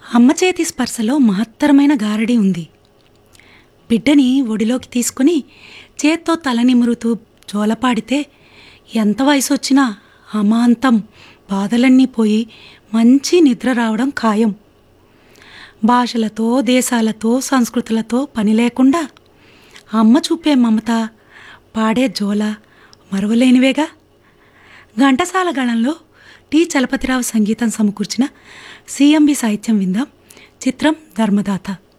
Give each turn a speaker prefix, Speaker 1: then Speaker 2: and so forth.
Speaker 1: అమ్మ చేతి స్పర్శలో మహత్తరమైన గారడి ఉంది బిడ్డని ఒడిలోకి తీసుకుని చేత్తో తల నిమురుతూ జోలపాడితే ఎంత వయసు వచ్చినా అమాంతం బాధలన్నీ పోయి మంచి నిద్ర రావడం ఖాయం భాషలతో దేశాలతో సంస్కృతులతో పని లేకుండా అమ్మ చూపే మమత పాడే జోల మరువలేనివేగా ఘంటసాల గళంలో టి చలపతిరావు సంగీతం సమకూర్చిన సిఎంబి సాహిత్యం విందాం చిత్రం ధర్మదాత